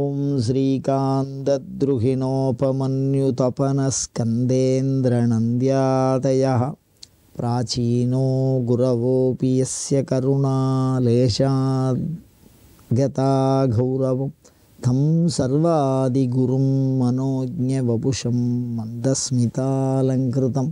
ॐ श्रीकान्तद्रुहिणोपमन्युतपनस्कन्देन्द्रनन्द्यादयः प्राचीनो गुरवोऽपि यस्य करुणालेशाद्गता गौरवं तं सर्वादिगुरुं मनोज्ञवपुषं मन्दस्मितालङ्कृतं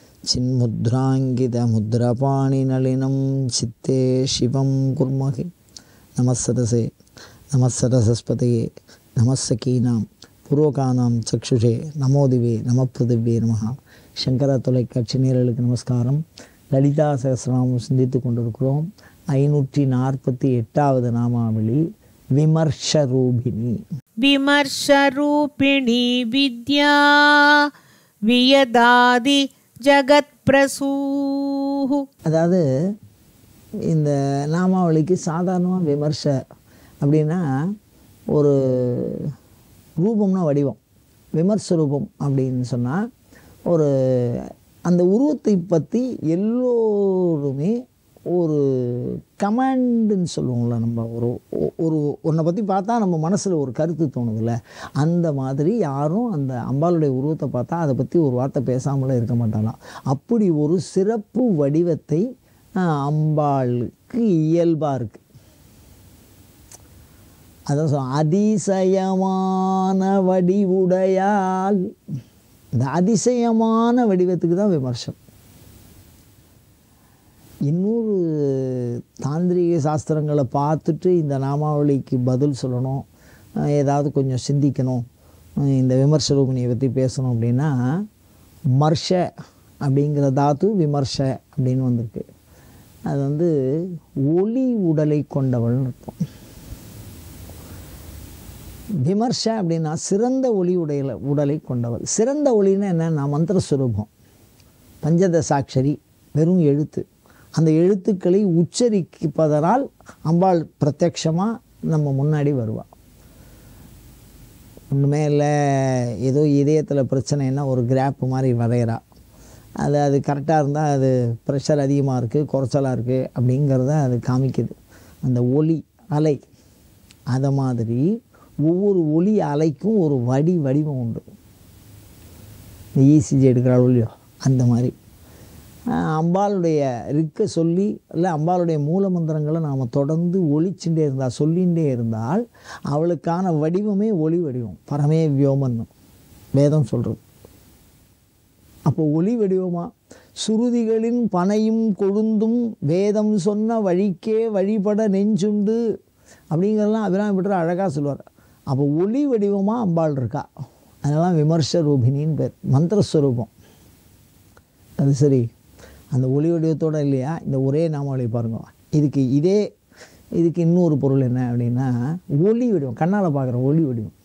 चिन्मुद्राङ्कितमुद्रपाणिनलिनं चित्ते शिवं कुर्महे நமசதசே நமசரசஸ்பதையே நமசகீனாம் பூர்வகானாம் சக்ஷுஷே நமோதிவே நமப்பிருதிவே நமஹா சங்கர தொலைக்காட்சி நேரலுக்கு நமஸ்காரம் லலிதா சகசிரநாமம் சிந்தித்து கொண்டிருக்கிறோம் ஐநூற்றி நாற்பத்தி எட்டாவது நாமாவளி விமர்ஷ ரூபிணி विमर्शरूपिणी विद्या वियदादि जगत्प्रसूः அதாவது இந்த நாமாவளிக்கு சாதாரணமாக விமர்ச அப்படின்னா ஒரு ரூபம்னா வடிவம் விமர்ச ரூபம் அப்படின்னு சொன்னால் ஒரு அந்த உருவத்தை பற்றி எல்லோருமே ஒரு கமாண்டுன்னு சொல்லுவோம்ல நம்ம ஒரு ஒரு ஒன்றை பற்றி பார்த்தா நம்ம மனசில் ஒரு கருத்து தோணுதுல்ல அந்த மாதிரி யாரும் அந்த அம்பாளுடைய உருவத்தை பார்த்தா அதை பற்றி ஒரு வார்த்தை பேசாமலே இருக்க மாட்டாங்களாம் அப்படி ஒரு சிறப்பு வடிவத்தை ஆஹ், அம்பாளுக்கு இயல்பாக இருக்குது அதான் சொல்ல அதிசயமான வடிவுடையால் இந்த அதிசயமான வடிவத்துக்கு தான் விமர்சனம் இன்னொரு தாந்திரிக சாஸ்திரங்களை பார்த்துட்டு இந்த நாமாவளிக்கு பதில் சொல்லணும் அஹ் ஏதாவது கொஞ்சம் சிந்திக்கணும் அஹ் இந்த விமர்ச ரூபிணியை பற்றி பேசணும் அப்படின்னா மர்ஷ அப்படிங்கிற தாத்து விமர்ச அப்படின்னு வந்திருக்கு அது வந்து ஒளி உடலை கொண்டவள்னு இருக்கும் விமர்ச அப்படின்னா சிறந்த ஒளி உடையில உடலை கொண்டவள் சிறந்த ஒளின்னா என்னன்னா மந்திரஸ்வரூபம் பஞ்சதசாட்சரி வெறும் எழுத்து அந்த எழுத்துக்களை உச்சரிப்பதனால் அம்பாள் பிரத்யக்ஷமாக நம்ம முன்னாடி வருவாள் ஒன்றுமே இல்லை ஏதோ இதயத்தில் பிரச்சனைன்னா ஒரு கிராப் மாதிரி வரைகிறா அது அது கரெக்டாக இருந்தால் அது ப்ரெஷர் அதிகமாக இருக்குது குறைச்சலாக இருக்குது அப்படிங்கிறத அது காமிக்குது அந்த ஒளி அலை அதை மாதிரி ஒவ்வொரு ஒளி அலைக்கும் ஒரு வடி வடிவம் உண்டு இந்த இசிஜி எடுக்கிறாள் இல்லையோ அந்த மாதிரி ஆஹ் அம்பாளுடைய ரிக்க சொல்லி இல்லை அம்பாளுடைய மூல மந்திரங்களை நாம் தொடர்ந்து ஒழிச்சுட்டே இருந்தால் சொல்லிகிட்டே இருந்தால் அவளுக்கான வடிவமே ஒளி வடிவம் பரமே வியோமன்னு வேதம் சொல்கிறது அப்போ ஒளி வடிவமா சுருதிகளின் பனையும் கொழுந்தும் வேதம் சொன்ன வழிக்கே வழிபட நெஞ்சுண்டு அப்படிங்கிறதெல்லாம் அபிராமி பட்டர் அழகாக சொல்லுவார் அப்போ ஒளி வடிவமாக அம்பாள் இருக்கா அதெல்லாம் விமர்ச ரூபினின்னு பேர் மந்திரஸ்வரூபம் அது சரி அந்த ஒளி வடிவத்தோட இல்லையா இந்த ஒரே நாமாவளி பாருங்க இதுக்கு இதே இதுக்கு இன்னொரு பொருள் என்ன அப்படின்னா ஒளி வடிவம் கண்ணால் பார்க்குற ஒளி வடிவம்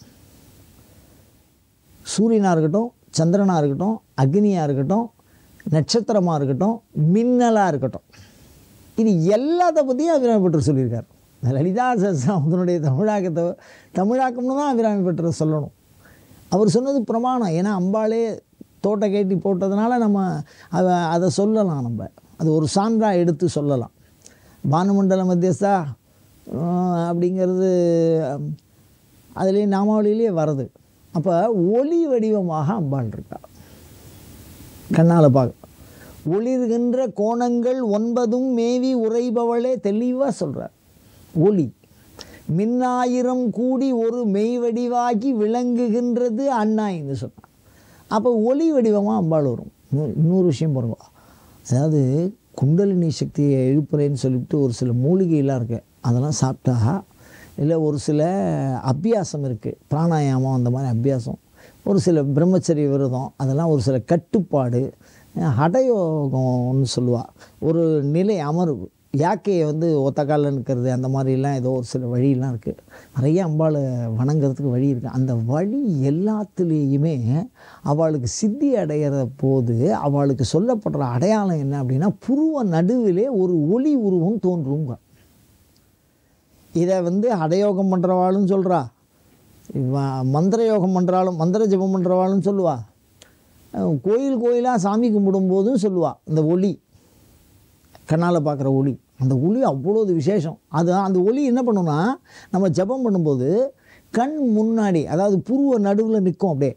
சூரியனாக இருக்கட்டும் சந்திரனாக இருக்கட்டும் அக்னியாக இருக்கட்டும் நட்சத்திரமாக இருக்கட்டும் மின்னலாக இருக்கட்டும் இது எல்லாத்த பற்றியும் அபிராமி பட்டர் சொல்லியிருக்கார் இந்த லலிதா சஹஸ்ரநாமத்தினுடைய தமிழாக்கத்தை தமிழாக்கம்னு தான் அபிராமி பட்டர் சொல்லணும் அவர் சொன்னது பிரமாணம் ஏன்னா அம்பாளே தோட்ட கேட்டி போட்டதுனால நம்ம அதை அதை சொல்லலாம் நம்ம அது ஒரு சான்றாக எடுத்து சொல்லலாம் பானுமண்டல மத்தியஸ்தா அஹ், அப்படிங்கிறது அதுலேயே நாமாவளியிலேயே வருது அப்போ ஒளி வடிவமாக அம்பாள் இருக்கா கண்ணால் பார்க்க ஒளிர்கின்ற கோணங்கள் ஒன்பதும் மேவி உறைபவளே தெளிவாக சொல்கிறார் ஒளி மின்னாயிரம் கூடி ஒரு மெய் வடிவாகி விளங்குகின்றது அண்ணாயின்னு சொன்னார் அப்போ ஒளி வடிவமாக அம்பாள் வரும் இன்னொரு- இன்னொரு விஷயம் பாருங்க அதாவது குண்டலினி சக்தியை எழுப்புறேன்னு சொல்லிட்டு ஒரு சில மூலிகையெல்லாம் இருக்குது அதெல்லாம் சாப்பிட்டா இல்லை ஒரு சில அபியாசம் இருக்குது பிராணாயாமம் அந்த மாதிரி அபியாசம் ஒரு சில பிரம்மச்சரிய விரதம் அதெல்லாம் ஒரு சில கட்டுப்பாடு அஹ் ஹடயோகம்னு சொல்லுவாள் ஒரு நிலை அமர்வு யாக்கையை வந்து ஒத்த காலில் நிற்கிறது அந்த மாதிரிலாம் ஏதோ ஒரு சில வழியெல்லாம் இருக்குது நிறைய அம்பாளை வணங்குறதுக்கு வழி இருக்குது அந்த வழி எல்லாத்துலேயுமே அவளுக்கு சித்தி அடையிற போது அவளுக்கு சொல்லப்படுற அடையாளம் என்ன அப்படின்னா புருவ நடுவிலே ஒரு ஒளி உருவம் தோன்றுங்க இதை வந்து அடயோகம் பண்ணுறவாளும் சொல்கிறா மந்திர யோகம் பண்ணுறாலும் மந்திர ஜெபம் பண்ணுறவாளும் சொல்லுவா அஹ் கோயில் கோயிலாக சாமி கும்பிடும்போதும் சொல்லுவா இந்த ஒளி கண்ணால் பார்க்குற ஒளி அந்த ஒளி அவ்வளோது விசேஷம் அது அந்த ஒளி என்ன பண்ணுன்னா நம்ம ஜெபம் பண்ணும்போது கண் முன்னாடி அதாவது புருவ நடுவில் நிற்கும் அப்படியே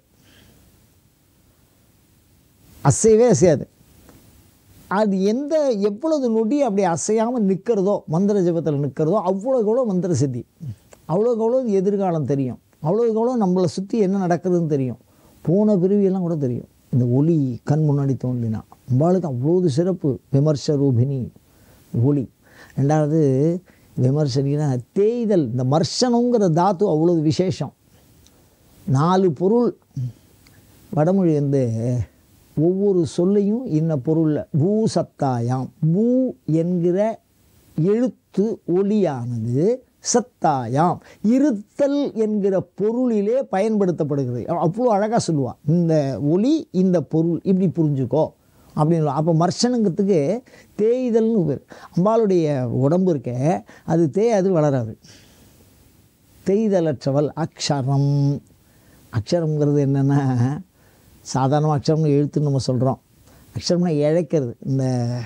அசையவே அசையாது அது எந்த எவ்வளவு நொடி அப்படி அசையாமல் நிற்கிறதோ மந்திர ஜபத்தில் நிற்கிறதோ அவ்வளோக்கு எவ்வளோ மந்திர சித்தி அவ்வளோக்கு எவ்வளோ எதிர்காலம் தெரியும் அவ்வளோக்கு எவ்வளோ நம்மளை சுற்றி என்ன நடக்குதுன்னு தெரியும் போன பிரிவியெல்லாம் கூட தெரியும் இந்த ஒளி கண் முன்னாடி தோன்றினா அம்பாளுக்கு அவ்வளோது சிறப்பு விமர்ச ரூபிணி ஒளி ரெண்டாவது விமர்சனினா தேய்தல் இந்த மர்ஷனங்கிற தாத்து அவ்வளவு விசேஷம் நாலு பொருள் வடமொழி வந்து ஒவ்வொரு சொல்லையும் இன்ன பொருளில் பூ சத்தாயாம் பூ என்கிற எழுத்து ஒளியானது சத்தாயாம் இருத்தல் என்கிற பொருளிலே பயன்படுத்தப்படுகிறது அவ்வளோ அழகாக சொல்லுவாள் இந்த ஒளி இந்த பொருள் இப்படி புரிஞ்சுக்கோ அப்படின்னு அப்போ மர்ஷனுங்கிறதுக்கு தேய்தல்னு பேர் அம்பாளுடைய உடம்பு இருக்க அது தேயாது வளராது தேய்தலற்றவள் அக்ஷரம் அக்ஷரம்ங்கிறது என்னென்னா சாதாரண அக்ஷரம்னு எழுத்துன்னு நம்ம சொல்கிறோம் அக்ஷரம்னா இழைக்கிறது இந்த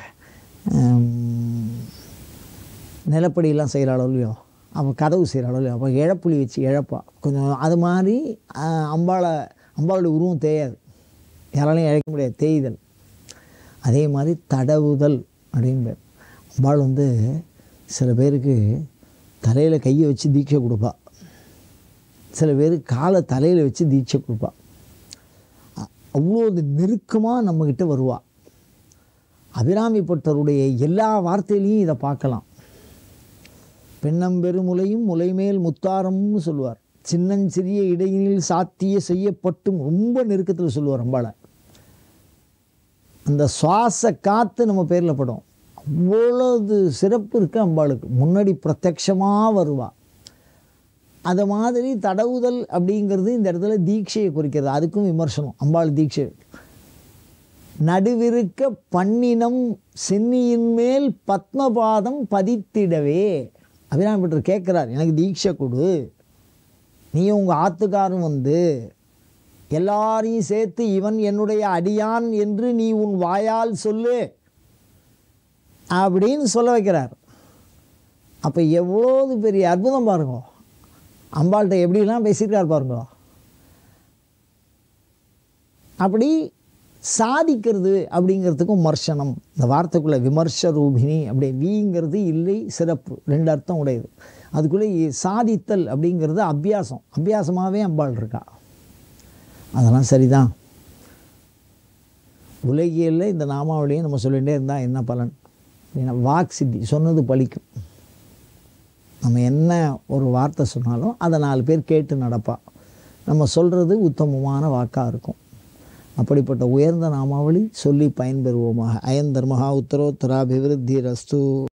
ஹம், நிலப்படியெல்லாம் செய்கிறாளோ இல்லையோ அவள் கதவு செய்கிறாளோ இல்லையோ அப்போ இழப்புலி வச்சு இழப்பா கொஞ்சம் அது மாதிரி ஆஹ், அம்பாளை அம்பாளுடைய உருவம் தேயாது யாராலையும் இழைக்க முடியாது தேய்தல் அதே மாதிரி தடவுதல் அப்படின்னு பேர் அம்பாள் வந்து சில பேருக்கு தலையில் கையை வச்சு தீட்சை கொடுப்பா சில பேருக்கு காலை தலையில் வச்சு தீட்சை கொடுப்பா அ- அவ்வளோ நெருக்கமாக நம்மக்கிட்ட வருவா அபிராமி பட்டருடைய எல்லா வார்த்தையிலையும் இதை பார்க்கலாம் பெண்ணம்பெருமுலையும் முலைமேல் முத்தாரம்னு சொல்லுவார் சின்னஞ்சிறிய இடையினில் சாத்திய செய்யப்பட்டும் ரொம்ப நெருக்கத்தில் சொல்லுவார் அம்பாளை அந்த சுவாச காற்று நம்ம பேரில் படும் அவ்வளவு சிறப்பு இருக்குது அம்பாளுக்கு முன்னாடி பிரத்யக்ஷமாக வருவா அது மாதிரி தடவுதல் அப்படிங்கிறது இந்த இடத்துல தீட்சையை குறிக்கிறது அதுக்கும் விமர்சனம் அம்பாள் தீட்சை நடுவிருக்க பன்னினம் சென்னியின் மேல் பத்மபாதம் பதித்திடவே அபிராமி பட்டர் கேட்குறார் எனக்கு தீட்சை கொடு நீ உங்கள் ஆத்துக்காரன் வந்து எல்லாரையும் சேர்த்து இவன் என்னுடைய அடியான் என்று நீ உன் வாயால் சொல்லு அப்படின்னு சொல்ல வைக்கிறார் அப்போ எவ்வளோது பெரிய அற்புதம் பாருங்க அம்பாள்கிட்ட எப்படிலாம் பேசியிருக்கார் பாருங்க அப்படி சாதிக்கிறது அப்படிங்கிறதுக்கும் மர்ஷனம் இந்த வார்த்தைக்குள்ளே விமர்ச ரூபிணி அப்படி வீங்கிறது இல்லை சிறப்பு ரெண்டு அர்த்தம் உடையது அதுக்குள்ளே சாதித்தல் அப்படிங்கிறது அபியாசம் அபியாசமாகவே அம்பாள் இருக்கா அதெல்லாம் சரிதான் உலகியலில் இந்த நாமாவளியை நம்ம சொல்லிகிட்டே இருந்தால் என்ன பலன் அப்படின்னா வாக் சித்தி சொன்னது பலிக்கும் நம்ம என்ன ஒரு வார்த்தை சொன்னாலும் அதை நாலு பேர் கேட்டு நடப்பா நம்ம சொல்கிறது உத்தமமான வாக்காக இருக்கும் அப்படிப்பட்ட உயர்ந்த நாமாவளி சொல்லி பயன்பெறுவோமாக அயன் தர்மஹா உத்தரோத்தராபிவிருத்தி ரஸ்து